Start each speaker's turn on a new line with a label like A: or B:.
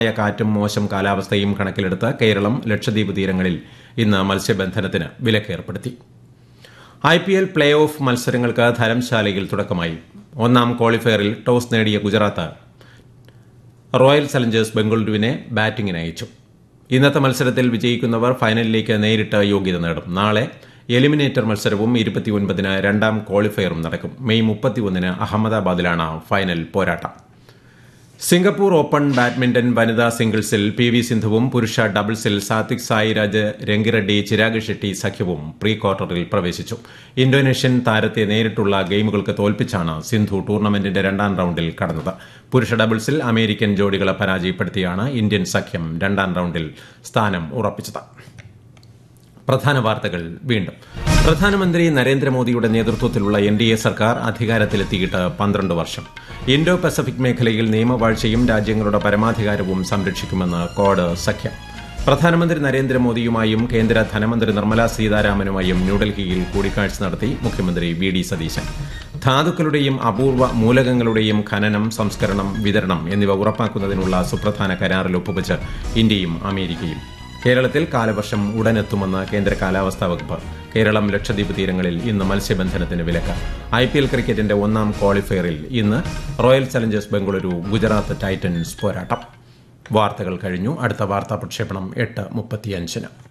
A: ശക്തമായ കാറ്റും മോശം കാലാവസ്ഥയും കണക്കിലെടുത്ത് കേരളം ലക്ഷദ്വീപ് തീരങ്ങളിൽ ഇന്ന് മത്സ്യബന്ധനത്തിന് വിലക്കേർപ്പെടുത്തി I P L play off മത്സരങ്ങൾക്ക് ധരംശാലയിൽ തുടക്കമായി ഒന്നാം ക്വാളിഫയറിൽ ടോസ് നേടിയ ഗുജറാത്ത് റോയൽ ചലഞ്ചേഴ്സ് ബംഗളൂരുവിനെ ബാറ്റിംഗിന് അയച്ചു ഇന്നത്തെ മത്സരത്തിൽ വിജയിക്കുന്നവർ ഫൈനലിലേക്ക് നേരിട്ട് യോഗ്യത നേടും നാളെ എലിമിനേറ്റർ മത്സരവും ഇരുപത്തിയൊൻപതിന് രണ്ടാം ക്വാളിഫയറും നടക്കും മെയ് മുപ്പത്തിയൊന്നിന് അഹമ്മദാബാദിലാണ് ഫൈനൽ പോരാട്ടം സിംഗപ്പൂർ ഓപ്പൺ ബാഡ്മിന്റൺ വനിതാ സിംഗിൾസിൽ പി വി സിന്ധുവും പുരുഷ ഡബിൾസിൽ സാത്വിക് സായിരാജ് രംഗിറെഡ്ഡി ചിരാഗ് ഷെട്ടി സഖ്യവും പ്രീ ക്വാർട്ടറിൽ പ്രവേശിച്ചു ഇന്തോനേഷ്യൻ താരത്തെ നേരിട്ടുള്ള ഗെയിമുകൾക്ക് തോൽപ്പിച്ചാണ് സിന്ധു ടൂർണമെന്റിന്റെ രണ്ടാം റൌണ്ടിൽ കടന്നത് പുരുഷ ഡബിൾസിൽ അമേരിക്കൻ ജോഡികളെ പരാജയപ്പെടുത്തിയാണ് ഇന്ത്യൻ സഖ്യം രണ്ടാം റൌണ്ടിൽ സ്ഥാനം ഉറപ്പിച്ചത് പ്രധാന വാർത്തകൾ വീണ്ടും പ്രധാനമന്ത്രി നരേന്ദ്രമോദിയുടെ നേതൃത്വത്തിലുള്ള എൻ ഡി എ സർക്കാർ അധികാരത്തിലെത്തിയിട്ട് പന്ത്രണ്ട് വർഷം ഇൻഡോ പസഫിക് മേഖലയിൽ നിയമവാഴ്ചയും രാജ്യങ്ങളുടെ പരമാധികാരവും സംരക്ഷിക്കുമെന്ന് കോഡ് സഖ്യം പ്രധാനമന്ത്രി നരേന്ദ്രമോദിയുമായും കേന്ദ്ര ധനമന്ത്രി നിർമ്മലാ സീതാരാമനുമായും ന്യൂഡൽഹിയിൽ കൂടിക്കാഴ്ച നടത്തി മുഖ്യമന്ത്രി വി ഡി സതീശൻ ധാതുക്കളുടെയും അപൂർവ മൂലകങ്ങളുടെയും ഖനനം സംസ്കരണം വിതരണം എന്നിവ ഉറപ്പാക്കുന്നതിനുള്ള സുപ്രധാന കരാറിൽ ഒപ്പുവച്ച് ഇന്ത്യയും അമേരിക്കയും കേരളത്തിൽ കാലവർഷം ഉടനെത്തുമെന്ന് കേന്ദ്ര കാലാവസ്ഥാ വകുപ്പ് കേരളം ലക്ഷദ്വീപ് തീരങ്ങളിൽ ഇന്ന് മത്സ്യബന്ധനത്തിന് വിലക്ക് ഐ പി എൽ ക്രിക്കറ്റിന്റെ ഒന്നാം ക്വാളിഫയറിൽ ഇന്ന് royal challengers Bengaluru Gujarat titans പോരാട്ടം വാർത്തകൾ കഴിഞ്ഞു അടുത്ത വാർത്താ പ്രക്ഷേപണം എട്ട് മുപ്പത്തിയഞ്ചിന്